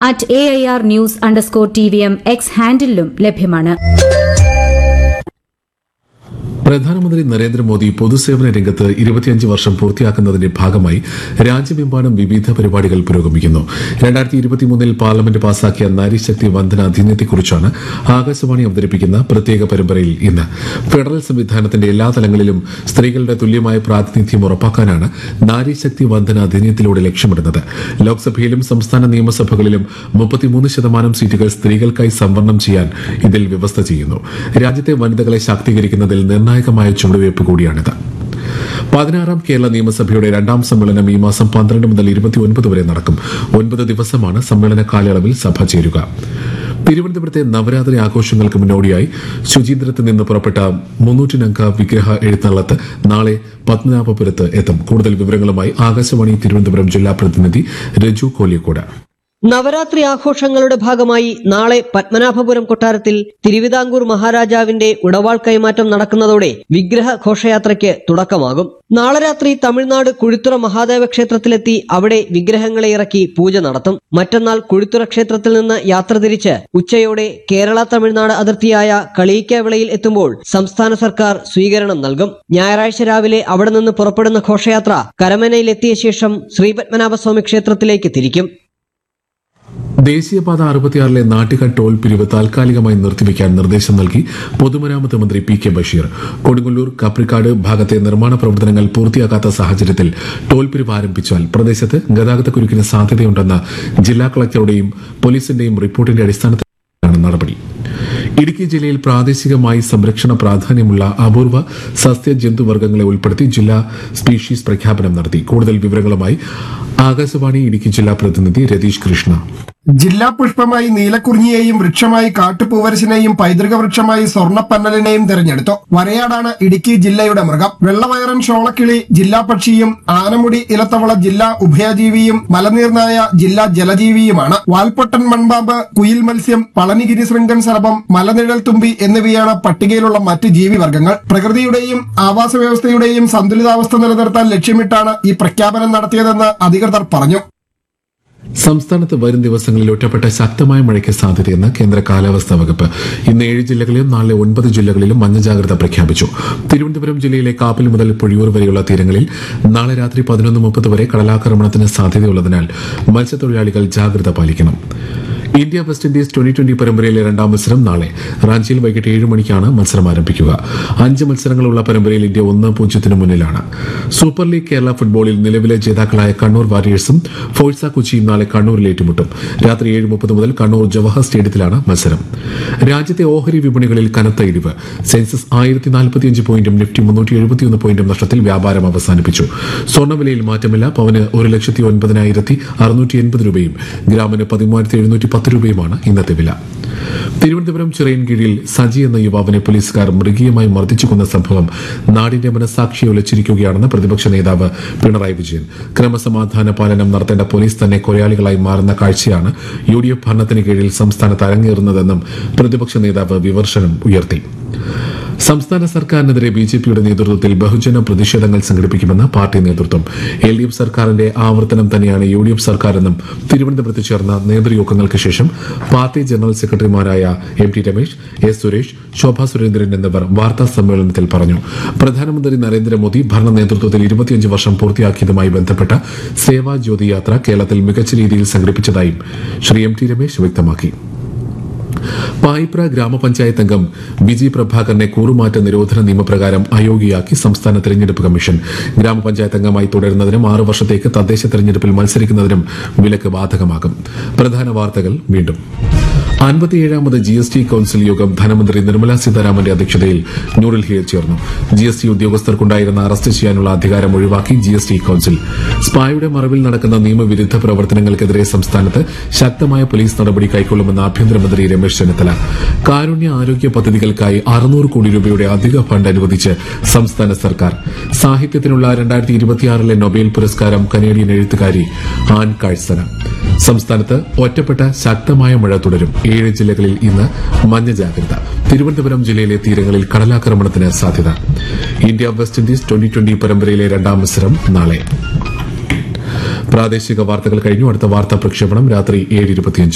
at A I R news underscore T V M X ഹാൻഡിലും ലഭ്യമാണ് പ്രധാനമന്ത്രി നരേന്ദ്രമോദി പൊതുസേവന രംഗത്ത് ഇരുപത്തിയഞ്ച് വർഷം പൂർത്തിയാക്കുന്നതിന്റെ ഭാഗമായി രാജ്യമെമ്പാടും വിവിധ പരിപാടികൾ പുരോഗമിക്കുന്നു രണ്ടായിരത്തി ഇരുപത്തിമൂന്നിൽ പാർലമെന്റ് പാസാക്കിയ നാരീശക്തി വന്ദന അധിനിയത്തെക്കുറിച്ചാണ് ആകാശവാണി അവതരിപ്പിക്കുന്ന പ്രത്യേക പരമ്പരയിൽ ഇന്ന് ഫെഡറൽ സംവിധാനത്തിന്റെ എല്ലാ തലങ്ങളിലും സ്ത്രീകളുടെ തുല്യമായ പ്രാതിനിധ്യം ഉറപ്പാക്കാനാണ് നാരീശക്തി വന്ദന അധിനിയത്തിലൂടെ ലക്ഷ്യമിടുന്നത് ലോക്സഭയിലും സംസ്ഥാന നിയമസഭകളിലും മുപ്പത്തിമൂന്ന് ശതമാനം സീറ്റുകൾ സ്ത്രീകൾക്കായി സംവരണം ചെയ്യാൻ ഇതിൽ വ്യവസ്ഥ ചെയ്യുന്നു രാജ്യത്തെ വനിതകളെ ശാക്തീകരിക്കുന്നതിൽ നിർണായകമായ ചുവടുവയ്പ് കൂടിയാണിത് പതിനാറാം കേരള നിയമസഭയുടെ രണ്ടാം സമ്മേളനം ഈ മാസം പന്ത്രണ്ട് മുതൽ ഇരുപത്തിയൊൻപത് വരെ നടക്കും ഒൻപത് ദിവസമാണ് സമ്മേളന കാലയളവിൽ സഭ ചേരുക തിരുവനന്തപുരത്തെ നവരാത്രി ആഘോഷങ്ങൾക്ക് മുന്നോടിയായി ശുചീന്ദ്രത്ത് നിന്ന് പുറപ്പെട്ട മുന്നൂറ്റിനംഗ വിഗ്രഹ എഴുന്നള്ളത്ത് നാളെ പത്മനാഭപുരത്ത് എത്തും കൂടുതൽ വിവരങ്ങളുമായി ആകാശവാണി തിരുവനന്തപുരം ജില്ലാ പ്രതിനിധി രജു കോലിയക്കോട് നവരാത്രി ആഘോഷങ്ങളുടെ ഭാഗമായി നാളെ പത്മനാഭപുരം കൊട്ടാരത്തിൽ തിരുവിതാംകൂർ മഹാരാജാവിന്റെ ഉടവാൾ കൈമാറ്റം നടക്കുന്നതോടെ വിഗ്രഹ ഘോഷയാത്രയ്ക്ക് തുടക്കമാകും നാളെ രാത്രി തമിഴ്നാട് കുഴിത്തുറ മഹാദേവ ക്ഷേത്രത്തിലെത്തി അവിടെ വിഗ്രഹങ്ങളെ ഇറക്കി പൂജ നടത്തും മറ്റന്നാൾ കുഴിത്തുറ ക്ഷേത്രത്തിൽ നിന്ന് യാത്ര തിരിച്ച് ഉച്ചയോടെ കേരള തമിഴ്നാട് അതിർത്തിയായ കളിയിക്കാവിളയിൽ എത്തുമ്പോൾ സംസ്ഥാന സർക്കാർ സ്വീകരണം നൽകും ഞായറാഴ്ച രാവിലെ അവിടെ നിന്ന് പുറപ്പെടുന്ന ഘോഷയാത്ര കരമനയിലെത്തിയ ശേഷം ശ്രീപത്മനാഭസ്വാമി ക്ഷേത്രത്തിലേക്ക് തിരിക്കും ദേശീയപാത അറുപത്തിയാറിലെ നാട്ടുകാർ ടോൾ പിരിവ് താൽക്കാലികമായി നിർത്തിവെക്കാൻ നിർദ്ദേശം നൽകി പൊതുമരാമത്ത് മന്ത്രി പി കെ ബഷീർ കൊടുങ്ങല്ലൂർ കപ്രിക്കാട് ഭാഗത്തെ നിർമ്മാണ പ്രവർത്തനങ്ങൾ പൂർത്തിയാക്കാത്ത സാഹചര്യത്തിൽ ടോൾ പിരിവ് ആരംഭിച്ചാൽ പ്രദേശത്ത് ഗതാഗതക്കുരുക്കിന് സാധ്യതയുണ്ടെന്ന ജില്ലാ കളക്ടറുടെയും പോലീസിന്റെയും റിപ്പോർട്ടിന്റെ അടിസ്ഥാനത്തിലാണ് നടപടി ഇടുക്കി ജില്ലയിൽ പ്രാദേശികമായി സംരക്ഷണ പ്രാധാന്യമുള്ള അപൂർവ സസ്യ ജന്തുവർഗ്ഗങ്ങളെ ഉൾപ്പെടുത്തി ജില്ലാ സ്പീഷീസ് പ്രഖ്യാപനം നടത്തി കൂടുതൽ വിവരങ്ങളുമായി ആകാശവാണി ഇടുക്കി ജില്ലാ പ്രതിനിധി രതീഷ് കൃഷ്ണ ജില്ലാ പുഷ്പമായി നീലക്കുറിഞ്ഞിയെയും വൃക്ഷമായി കാട്ടുപൂവരശിനെയും പൈതൃക വൃക്ഷമായി സ്വർണ്ണപ്പന്നലിനെയും തിരഞ്ഞെടുത്തു വരയാടാണ് ഇടുക്കി ജില്ലയുടെ മൃഗം വെള്ളവയറൻ ഷോളക്കിളി ജില്ലാ പക്ഷിയും ആനമുടി ഇലത്തവള ജില്ലാ ഉഭയജീവിയും മലനീർനായ ജില്ലാ ജലജീവിയുമാണ് വാൽപ്പൊട്ടൻ മൺപാമ്പ് കുയിൽ മത്സ്യം പളനിഗിരി ശൃംഗൻ സർപ്പം മലനിഴൽ തുമ്പി എന്നിവയാണ് പട്ടികയിലുള്ള മറ്റ് ജീവിവർഗ്ഗങ്ങൾ പ്രകൃതിയുടെയും ആവാസ വ്യവസ്ഥയുടെയും സന്തുലിതാവസ്ഥ നിലനിർത്താൻ ലക്ഷ്യമിട്ടാണ് ഈ പ്രഖ്യാപനം നടത്തിയതെന്ന് അധികൃതർ പറഞ്ഞു സംസ്ഥാനത്ത് വരും ദിവസങ്ങളിൽ ഒറ്റപ്പെട്ട ശക്തമായ മഴയ്ക്ക് സാധ്യതയെന്ന് കേന്ദ്ര കാലാവസ്ഥാ വകുപ്പ് ഇന്ന് ഏഴ് ജില്ലകളിലും നാളെ ഒൻപത് ജില്ലകളിലും മഞ്ഞ ജാഗ്രത പ്രഖ്യാപിച്ചു തിരുവനന്തപുരം ജില്ലയിലെ കാപ്പിൽ മുതൽ പൊഴിയൂർ വരെയുള്ള തീരങ്ങളിൽ നാളെ രാത്രി പതിനൊന്ന് മുപ്പത് വരെ കടലാക്രമണത്തിന് സാധ്യതയുള്ളതിനാൽ മത്സ്യത്തൊഴിലാളികൾ ജാഗ്രത പാലിക്കണം India West Indies twenty twenty പരമ്പരയിലെ രണ്ടാം മത്സരം നാളെ റാഞ്ചിയിൽ വൈകിട്ട് ഏഴ് മണിക്കാണ് മത്സരം ആരംഭിക്കുക അഞ്ച് മത്സരങ്ങളുള്ള പരമ്പരയിൽ ഇന്ത്യ ഒന്ന് പൂജ്യത്തിന് മുന്നിലാണ് സൂപ്പർ ലീഗ് കേരള ഫുട്ബോളിൽ നിലവിലെ ജേതാക്കളായ കണ്ണൂർ വാരിയേഴ്സും ഫോഴ്സ കൊച്ചിയും നാളെ കണ്ണൂരിൽ ഏറ്റുമുട്ടും രാത്രി ഏഴ് മുപ്പത് മുതൽ കണ്ണൂർ ജവഹർ സ്റ്റേഡിയത്തിലാണ് മത്സരം രാജ്യത്തെ ഓഹരി വിപണികളിൽ കനത്ത ഇടിവ് സെൻസസ് ആയിരത്തി നാൽപ്പത്തിയഞ്ച് പോയിന്റും നിഫ്റ്റി മുന്നൂറ്റി എഴുപത്തിയൊന്ന് പോയിന്റും നഷ്ടത്തിൽ വ്യാപാരം അവസാനിപ്പിച്ചു സ്വർണ്ണവിലയിൽ മാറ്റമില്ല പവന് ഒരു ലക്ഷത്തി ഒൻപതിനായിരത്തി അറുന്നൂറ്റി എൺപത് രൂപയും ഗ്രാമിന് പതിമൂവായിരത്തി എഴുന്നൂറ്റി പത്ത് രൂപയുമാണ് ഇന്നത്തെ വില തിരുവനന്തപുരം ചിറയൻകീഴിൽ സജി എന്ന യുവാവിനെ പോലീസുകാർ മൃഗീയമായി മർദ്ദിച്ചു കൊന്ന സംഭവം നാടിന്റെ മനസാക്ഷിയെ ഉലച്ചിരിക്കുകയാണെന്ന് പ്രതിപക്ഷ നേതാവ് പിണറായി വിജയൻ ക്രമസമാധാന പാലനം നടത്തേണ്ട പോലീസ് തന്നെ കൊലയാളികളായി മാറുന്ന കാഴ്ചയാണ് യു ഡി എഫ് ഭരണത്തിന് കീഴിൽ സംസ്ഥാനത്ത് അരങ്ങേറുന്നതെന്നും പ്രതിപക്ഷ നേതാവ് വിമർശനം ഉയർത്തി സംസ്ഥാന സർക്കാരിനെതിരെ ബി ജെ പിയുടെ നേതൃത്വത്തിൽ ബഹുജന പ്രതിഷേധങ്ങൾ സംഘടിപ്പിക്കുമെന്ന് പാർട്ടി നേതൃത്വം എൽ ഡി എഫ് സർക്കാരിന്റെ ആവർത്തനം തന്നെയാണ് യു ഡി എഫ് സർക്കാരെന്നും തിരുവനന്തപുരത്ത് ചേർന്ന നേതൃയോഗങ്ങൾക്ക് ശേഷം പാർട്ടി ജനറൽ സെക്രട്ടറിമാരായ M T Ramesh S Suresh Shobha Surendran എന്നിവർ വാർത്താ സമ്മേളനത്തിൽ പറഞ്ഞു പ്രധാനമന്ത്രി നരേന്ദ്രമോദി ഭരണ നേതൃത്വത്തിൽ ഇരുപത്തിയഞ്ച് വർഷം പൂർത്തിയാക്കിയതുമായി ബന്ധപ്പെട്ട സേവാ ജ്യോതി യാത്ര കേരളത്തിൽ മികച്ച രീതിയിൽ സംഘടിപ്പിച്ചതായും ശ്രീ എം ടി രമേശ് വ്യക്തമാക്കി പായിപ്ര ഗ്രാമപഞ്ചായത്ത് അംഗം വിജി പ്രഭാകരനെ കൂറുമാറ്റ നിരോധന നിയമപ്രകാരം അയോഗ്യയാക്കി സംസ്ഥാന തെരഞ്ഞെടുപ്പ് കമ്മീഷൻ ഗ്രാമപഞ്ചായത്ത് അംഗമായി തുടരുന്നതിനും ആറു വർഷത്തേക്ക് തദ്ദേശ തെരഞ്ഞെടുപ്പിൽ മത്സരിക്കുന്നതിനും വിലക്ക് ബാധകമാകും പ്രധാന വാർത്തകൾ വീണ്ടും അൻപത്തിയേഴാമത് ജി എസ് ടി കൌൺസിൽ യോഗം ധനമന്ത്രി നിർമ്മല സീതാരാമന്റെ അധ്യക്ഷതയിൽ ന്യൂഡൽഹിയിൽ ചേർന്നു ജി എസ് ടി ഉദ്യോഗസ്ഥർക്കുണ്ടായിരുന്ന അറസ്റ്റ് ചെയ്യാനുള്ള അധികാരം ഒഴിവാക്കി ജി എസ് ടി കൌൺസിൽ സ്പായുടെ മറവിൽ നടക്കുന്ന നിയമവിരുദ്ധ പ്രവർത്തനങ്ങൾക്കെതിരെ സംസ്ഥാനത്ത് ശക്തമായ പോലീസ് നടപടി കൈക്കൊള്ളുമെന്ന് ആഭ്യന്തരമന്ത്രി രമേശ് ചെന്നിത്തല കാരുണ്യ ആരോഗ്യ പദ്ധതികൾക്കായി അറുന്നൂറ് കോടി രൂപയുടെ അധിക ഫണ്ട് അനുവദിച്ച് സംസ്ഥാന സർക്കാർ സാഹിത്യത്തിനുള്ള രണ്ടായിരത്തി ഇരുപത്തിയാറിലെ നൊബേൽ പുരസ്കാരം കനേഡിയൻ എഴുത്തുകാരി ആൻ കാഴ്സന സംസ്ഥാനത്ത് ഒറ്റപ്പെട്ട ശക്തമായ മഴ തുടരും ഏഴ് ജില്ലകളിൽ ഇന്ന് മഞ്ഞ ജാഗ്രത തിരുവനന്തപുരം ജില്ലയിലെ തീരങ്ങളിൽ കടലാക്രമണത്തിന് സാധ്യത India West Indies twenty twenty പരമ്പരയിലെ രണ്ടാം മത്സരം നാളെ പ്രാദേശിക വാർത്തകൾ കഴിഞ്ഞു അടുത്ത വാർത്താ പ്രക്ഷേപണം രാത്രി ഏഴ് ഇരുപത്തിയഞ്ച്